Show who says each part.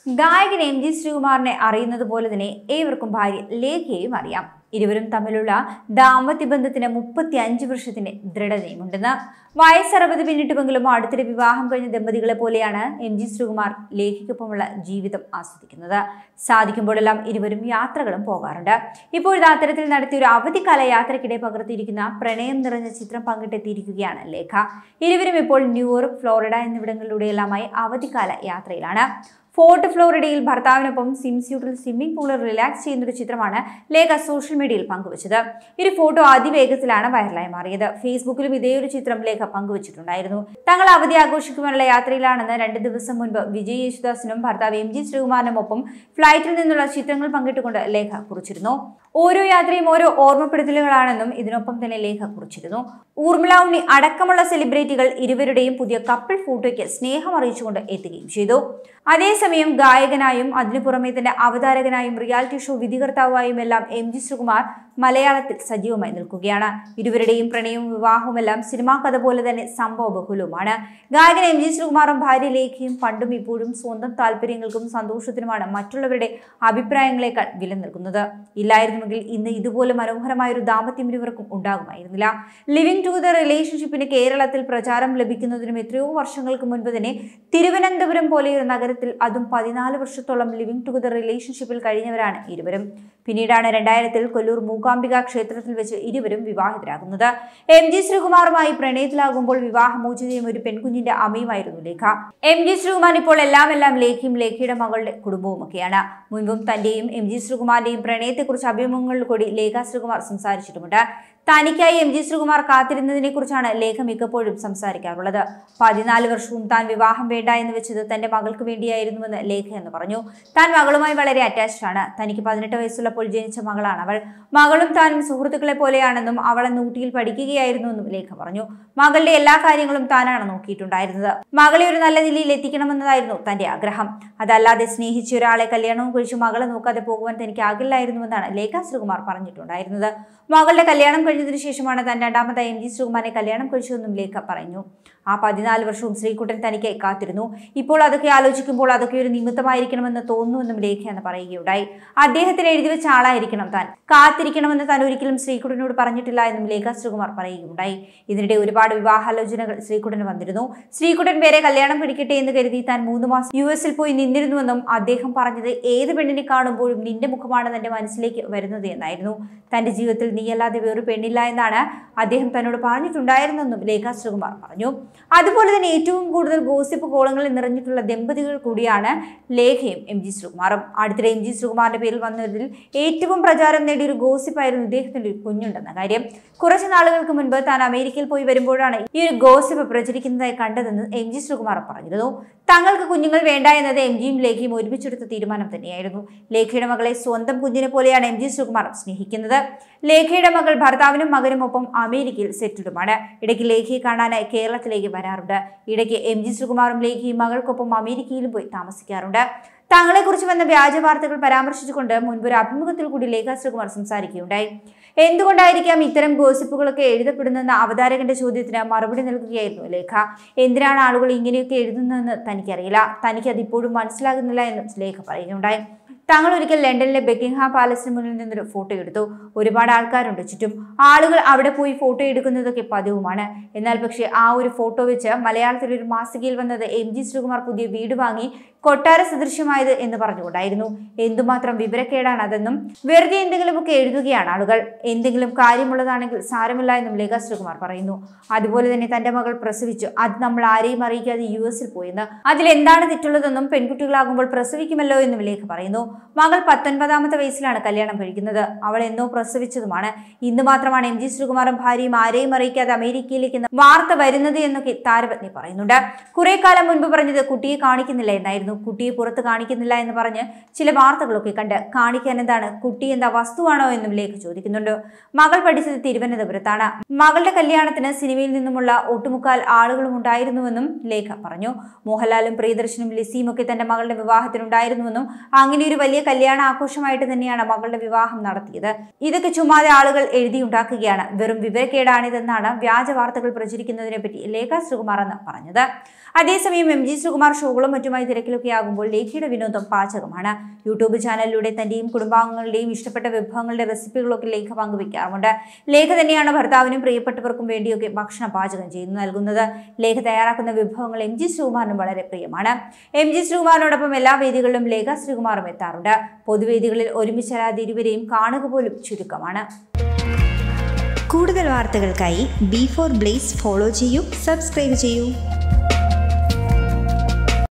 Speaker 1: ഗായകൻ M G ശ്രീകുമാറിനെ അറിയുന്നത് പോലെ തന്നെ ഏവർക്കും ഭാര്യ ലേഖയെയും അറിയാം ഇരുവരും തമ്മിലുള്ള ദാമ്പത്യ ബന്ധത്തിന് മുപ്പത്തി അഞ്ച് വർഷത്തിന്റെ ദൃഢതയുമുണ്ടെന്ന് വയസ്സറുപത് പിന്നിട്ടുമെങ്കിലും അടുത്തിടെ വിവാഹം കഴിഞ്ഞ ദമ്പതികളെ പോലെയാണ് എം ജി ശ്രീകുമാർ ലേഖയ്ക്കൊപ്പമുള്ള ജീവിതം ആസ്വദിക്കുന്നത് സാധിക്കുമ്പോഴെല്ലാം ഇരുവരും യാത്രകളും പോകാറുണ്ട് ഇപ്പോഴത്തെ അത്തരത്തിൽ നടത്തിയ ഒരു അവധിക്കാല യാത്രക്കിടെ പകർത്തിയിരിക്കുന്ന പ്രണയം നിറഞ്ഞ ചിത്രം പങ്കിട്ടെത്തിയിരിക്കുകയാണ് ലേഖ ഇരുവരും ഇപ്പോൾ ന്യൂയോർക്ക് ഫ്ലോറിഡ എന്നിവിടങ്ങളിലൂടെയെല്ലാമായി അവധിക്കാല യാത്രയിലാണ് ഫോർട്ട് ഫ്ലോറിഡയിൽ ഭർത്താവിനൊപ്പം സ്യൂട്ടിൽ സ്വിമ്മിംഗ് പൂളിൽ റിലാക്സ് ചെയ്യുന്ന ഒരു ചിത്രമാണ് ലേഖ സോഷ്യൽ മീഡിയയിൽ പങ്കുവച്ചത് ഈ ഒരു ഫോട്ടോ അതിവേഗത്തിലാണ് വൈറലായി മാറിയത് ഫേസ്ബുക്കിലും ഇതേ ഒരു ചിത്രം ലേഖ പങ്കുവച്ചിട്ടുണ്ടായിരുന്നു തങ്ങൾ അവധി ആഘോഷിക്കുവാനുള്ള യാത്രയിലാണെന്ന് രണ്ട് ദിവസം മുൻപ് വിജയ് യേശുദാസിനും ഭർത്താവ് എം ജി ശ്രീകുമാറിനും ഒപ്പം ഫ്ലൈറ്റിൽ നിന്നുള്ള ചിത്രങ്ങൾ പങ്കിട്ടുകൊണ്ട് ലേഖ കുറിച്ചിരുന്നു ഓരോ യാത്രയും ഓരോ ഓർമ്മപ്പെടുത്തലുകളാണെന്നും ഇതിനൊപ്പം തന്നെ ലേഖ കുറിച്ചിരുന്നു ഊർമിള ഉണ്ണി അടക്കമുള്ള സെലിബ്രിറ്റികൾ ഇരുവരുടെയും പുതിയ കപ്പിൾ ഫോട്ടോയ്ക്ക് സ്നേഹം അറിയിച്ചുകൊണ്ട് എത്തുകയും ചെയ്തു അതേസമയം ഗായകനായും അതിനു പുറമെ തന്നെ അവതാരകനായും റിയാലിറ്റി ഷോ വിധികർത്താവായും എല്ലാം എം ജി ശ്രീകുമാർ മലയാളത്തിൽ സജീവമായി നിൽക്കുകയാണ് ഇരുവരുടെയും പ്രണയവും വിവാഹവും എല്ലാം സിനിമാ കഥ പോലെ തന്നെ സംഭവ ബഹുലവുമാണ് ഗായകൻ എം ജി ശ്രീകുമാറും ഭാര്യ ലേഖയും പണ്ടും ഇപ്പോഴും സ്വന്തം താല്പര്യങ്ങൾക്കും സന്തോഷത്തിനുമാണ് മറ്റുള്ളവരുടെ അഭിപ്രായങ്ങളെക്കാൾ വില നൽകുന്നത് ഇല്ലായിരുന്നുവെങ്കിൽ ഇന്ന് ഇതുപോലെ മനോഹരമായ ഒരു ദാമ്പത്യം ഇരുവർക്കും ഉണ്ടാകുമായിരുന്നില്ല ലിവിംഗ് ടുഗദർ റിലേഷൻഷിപ്പിന് കേരളത്തിൽ പ്രചാരം ലഭിക്കുന്നതിനും എത്രയോ വർഷങ്ങൾക്ക് മുൻപ് തന്നെ തിരുവനന്തപുരം പോലെയൊരു നഗരത്തിൽ അതും പതിനാല് വർഷത്തോളം ലിവിംഗ് ടുഗദർ റിലേഷൻഷിപ്പിൽ കഴിഞ്ഞവരാണ് ഇരുവരും പിന്നീടാണ് രണ്ടായിരത്തിൽ കൊല്ലൂർ മൂകാംബിക ക്ഷേത്രത്തിൽ വെച്ച് ഇരുവരും വിവാഹിതരാകുന്നത് എം ജി ശ്രീകുമാറുമായി പ്രണയത്തിലാകുമ്പോൾ വിവാഹമോചിതയും ഒരു പെൺകുഞ്ഞിന്റെ അമ്മയുമായിരുന്നു ലേഖ എം ജി ശ്രീകുമാർ ഇപ്പോൾ എല്ലാം എല്ലാം ലേഖയും ലേഖയുടെ മകളുടെ കുടുംബവുമൊക്കെയാണ് മുൻപും തന്റെയും എം ജി ശ്രീകുമാറിന്റെയും പ്രണയത്തെക്കുറിച്ച് അഭിമുഖങ്ങളിൽ കൂടി ലേഖ ശ്രീകുമാർ സംസാരിച്ചിട്ടുമുണ്ട് തനിക്കായി എം ജി ശ്രീകുമാർ കാത്തിരുന്നതിനെ കുറിച്ചാണ് ലേഖ മിക്കപ്പോഴും സംസാരിക്കാറുള്ളത് പതിനാല് വർഷവും താൻ വിവാഹം വേണ്ട എന്ന് വെച്ചത് തന്റെ മകൾക്ക് വേണ്ടിയായിരുന്നുവെന്ന് ലേഖ എന്ന് പറഞ്ഞു താൻ മകളുമായി വളരെ അറ്റാച്ച്ഡ് ആണ് തനിക്ക് പതിനെട്ട് വയസ്സുള്ളപ്പോൾ ജനിച്ച മകളാണ് അവൾ മകളും താനും സുഹൃത്തുക്കളെ പോലെയാണെന്നും അവളെ നൂട്ടിയിൽ പഠിക്കുകയായിരുന്നുവെന്നും ലേഖ പറഞ്ഞു മകളുടെ എല്ലാ കാര്യങ്ങളും താനാണ് നോക്കിയിട്ടുണ്ടായിരുന്നത് മകളെ ഒരു നല്ല നിലയിൽ എത്തിക്കണമെന്നതായിരുന്നു തന്റെ ആഗ്രഹം അതല്ലാതെ സ്നേഹിച്ച ഒരാളെ കല്യാണവും കഴിച്ച് മകളെ നോക്കാതെ പോകുവാൻ തനിക്ക് ആകില്ലായിരുന്നുവെന്നാണ് ലേഖ ശ്രീകുമാർ പറഞ്ഞിട്ടുണ്ടായിരുന്നത് മകളുടെ കല്യാണം കഴിഞ്ഞതിനു ശേഷമാണ് താൻ രണ്ടാമതായി എം ജി ശ്രീകുമാറിനെ കല്യാണം കഴിച്ചതെന്നും ലേഖ പറഞ്ഞു ആ പതിനാല് വർഷവും ശ്രീകുട്ടൻ തനിക്ക് കാത്തിരുന്നു ഇപ്പോൾ അതൊക്കെ ആലോചിക്കുമ്പോൾ അതൊക്കെ ഒരു നിമിത്തമായിരിക്കണമെന്ന് തോന്നുന്നുവെന്നും ലേഖ എന്ന് പറയുകയുണ്ടായി അദ്ദേഹത്തിന് എഴുതി വെച്ച ആളായിരിക്കണം താൻ കാത്തിരിക്കണമെന്ന് താൻ ഒരിക്കലും ശ്രീകുട്ടനോട് പറഞ്ഞിട്ടില്ല എന്നും ലേഖ ശ്രീകുമാർ പറയുകയുണ്ടായി ഇതിനിടെ ഒരുപാട് വിവാഹാലോചനകൾ ശ്രീകുട്ടന് വന്നിരുന്നു ശ്രീകുട്ടൻ വേറെ കല്യാണം പിടിക്കട്ടെ എന്ന് കരുതി താൻ മൂന്ന് മാസം യു എസിൽ പോയി നിന്നിരുന്നുവെന്നും അദ്ദേഹം പറഞ്ഞത് ഏത് പെണ്ണിനെ കാണുമ്പോഴും നിന്റെ മുഖമാണ് തന്റെ മനസ്സിലേക്ക് വരുന്നത് എന്നായിരുന്നു തന്റെ ജീവിതത്തിൽ നീയല്ലാതെ വേറൊരു പെണ്ണില്ല എന്നാണ് അദ്ദേഹം തന്നോട് പറഞ്ഞിട്ടുണ്ടായിരുന്നെന്നും ലേഖ ശ്രീകുമാർ പറഞ്ഞു അതുപോലെ തന്നെ ഏറ്റവും കൂടുതൽ ഗോസിപ്പ് കോളങ്ങളിൽ നിറഞ്ഞിട്ടുള്ള ദമ്പതികൾ കൂടിയാണ് ലേഖയും എം ജി ശ്രീകുമാറും അടുത്തിടെ എം ജി ശ്രീകുമാറിന്റെ പേരിൽ വന്നതിൽ ഏറ്റവും പ്രചാരം നേടിയ ഒരു ഗോസിപ്പായിരുന്നു ഇദ്ദേഹത്തിന്റെ ഒരു കുഞ്ഞുണ്ടെന്ന കാര്യം കുറച്ച് നാളുകൾക്ക് മുൻപ് താൻ അമേരിക്കയിൽ പോയി വരുമ്പോഴാണ് ഈ ഒരു ഗോസിപ്പ് പ്രചരിക്കുന്നതായി കണ്ടതെന്ന് എം ജി ശ്രീകുമാർ പറഞ്ഞിരുന്നു തങ്ങൾക്ക് കുഞ്ഞുങ്ങൾ വേണ്ട എന്നത് എം ജിയും ലേഖയും ഒരുമിച്ചെടുത്ത തീരുമാനം തന്നെയായിരുന്നു ലേഖയുടെ മകളെ സ്വന്തം കുഞ്ഞിനെ പോലെയാണ് എം ജി ശ്രീകുമാർ സ്നേഹിക്കുന്നത് ലേഖയുടെ മകൾ ഭർത്താവിനും മകനും ഒപ്പം അമേരിക്കയിൽ സെറ്റിലുമാണ് ഇടയ്ക്ക് ലേഖയെ കാണാനായി കേരളത്തിലേക്ക് വരാറുണ്ട് ഇടയ്ക്ക് എം ജി ശ്രീകുമാറും ലേഖയും മകൾക്കൊപ്പം അമേരിക്കയിലും പോയി താമസിക്കാറുണ്ട് തങ്ങളെക്കുറിച്ച് വന്ന വ്യാജ വാർത്തകൾ പരാമർശിച്ചുകൊണ്ട് മുൻപ് ഒരു അഭിമുഖത്തിൽ കൂടി ലേഖ ശ്രീകുമാർ സംസാരിക്കുകയുണ്ടായി എന്തുകൊണ്ടായിരിക്കാം ഇത്തരം ഗോസിപ്പുകളൊക്കെ എഴുതപ്പെടുന്നെന്ന അവതാരകന്റെ ചോദ്യത്തിന് മറുപടി നൽകുകയായിരുന്നു ലേഖ എന്തിനാണ് ആളുകൾ ഇങ്ങനെയൊക്കെ എഴുതുന്നതെന്ന് തനിക്കറിയില്ല തനിക്ക് അത് ഇപ്പോഴും മനസ്സിലാകുന്നില്ല എന്നും ലേഖ പറയുകയുണ്ടായി തങ്ങൾ ഒരിക്കൽ ലണ്ടനിലെ ബെക്കിംഗ്ഹാം പാലസിന് മുന്നിൽ നിന്നൊരു ഫോട്ടോ എടുത്തു ഒരുപാട് ആൾക്കാരുണ്ട് ചുറ്റും ആളുകൾ അവിടെ പോയി ഫോട്ടോ എടുക്കുന്നതൊക്കെ പതിവുമാണ് എന്നാൽ പക്ഷേ ആ ഒരു ഫോട്ടോ വെച്ച് മലയാളത്തിൽ ഒരു മാസികയിൽ വന്നത് എം ജി ശ്രീകുമാർ പുതിയ വീട് വാങ്ങി കൊട്ടാര സദൃശ്യമായത് എന്ന് പറഞ്ഞുകൊണ്ടായിരുന്നു എന്തുമാത്രം വിവരക്കേടാണ് അതെന്നും വെറുതെ എന്തെങ്കിലുമൊക്കെ എഴുതുകയാണ് ആളുകൾ എന്തെങ്കിലും കാര്യമുള്ളതാണെങ്കിൽ സാരമില്ല എന്നും ലേഖ ശ്രീകുമാർ പറയുന്നു അതുപോലെ തന്നെ തന്റെ മകൾ പ്രസവിച്ചു അത് നമ്മൾ ആരെയും അറിയിക്കാതെ യു എസിൽ പോയെന്ന് അതിൽ എന്താണ് തെറ്റുള്ളതെന്നും പെൺകുട്ടികളാകുമ്പോൾ പ്രസവിക്കുമല്ലോ എന്നും ലേഖ പറയുന്നു മകൾ പത്തൊൻപതാമത്തെ വയസ്സിലാണ് കല്യാണം കഴിക്കുന്നത് അവൾ എന്നോ പ്രസവിച്ചതുമാണ് ഇന്ന് മാത്രമാണ് എം ജി ശ്രീകുമാറും ഭാര്യയും ആരെയും അറിയിക്കാതെ അമേരിക്കയിലേക്ക് എന്ന വാർത്ത വരുന്നത് എന്നൊക്കെ താരപത്നി പറയുന്നുണ്ട് കുറെ കാലം മുൻപ് പറഞ്ഞത് കുട്ടിയെ കാണിക്കുന്നില്ല എന്നായിരുന്നു കുട്ടിയെ പുറത്ത് കാണിക്കുന്നില്ല എന്ന് പറഞ്ഞ് ചില വാർത്തകളൊക്കെ കണ്ട് കാണിക്കാൻ എന്താണ് കുട്ടി എന്താ വസ്തുവാണോ എന്നും ലേഖ ചോദിക്കുന്നുണ്ട് മകൾ പഠിച്ചത് തിരുവനന്തപുരത്താണ് മകളുടെ കല്യാണത്തിന് സിനിമയിൽ നിന്നുമുള്ള ഒട്ടുമുക്കാൽ ആളുകളും ഉണ്ടായിരുന്നുവെന്നും ലേഖ പറഞ്ഞു മോഹൻലാലും പ്രിയദർശനും ലിസിയും ഒക്കെ തന്റെ മകളുടെ വിവാഹത്തിനുണ്ടായിരുന്നുവെന്നും അങ്ങനെ ഒരു വലിയ കല്യാണ ആഘോഷമായിട്ട് തന്നെയാണ് മകളുടെ വിവാഹം നടത്തിയത് ഇതൊക്കെ ചുമ്മാതെ ആളുകൾ എഴുതിയുണ്ടാക്കുകയാണ് വെറും വിവരക്കേടാണിതെന്നാണ് വ്യാജ വാർത്തകൾ പ്രചരിക്കുന്നതിനെ പറ്റി ലേഖ ശ്രീകുമാർ എന്ന് പറഞ്ഞത് അതേസമയം എം ജി ശ്രീകുമാർ ഷോകളും മറ്റുമായി തിരക്കിലൊക്കെ ആകുമ്പോൾ ലേഖയുടെ വിനോദം പാചകമാണ് യൂട്യൂബ് ചാനലിലൂടെ തന്റെയും കുടുംബാംഗങ്ങളുടെയും ഇഷ്ടപ്പെട്ട വിഭവങ്ങളുടെ റെസിപ്പികളൊക്കെ ലേഖ പങ്കുവെക്കാറുണ്ട് ലേഖ തന്നെയാണ് ഭർത്താവിനും പ്രിയപ്പെട്ടവർക്കും വേണ്ടിയൊക്കെ ഭക്ഷണ പാചകം ചെയ്തു നൽകുന്നത് ലേഖ തയ്യാറാക്കുന്ന വിഭവങ്ങൾ എം ജി ശ്രീകുമാറിനും വളരെ പ്രിയമാണ് എം ജി ശ്രീകുമാറിനോടൊപ്പം എല്ലാ വേദികളിലും ലേഖ ശ്രീകുമാറും എത്താറുണ്ട് പൊതുവേദികളിൽ ഒരുമിച്ചല്ലാതെ ഇരുവരെയും കാണുക പോലും ചുരുക്കമാണ്
Speaker 2: കൂടുതൽ വാർത്തകൾക്കായി ബി ഫോർ ബ്ലേസ് ഫോളോ ചെയ്യൂ സബ്സ്ക്രൈബ് ചെയ്യൂ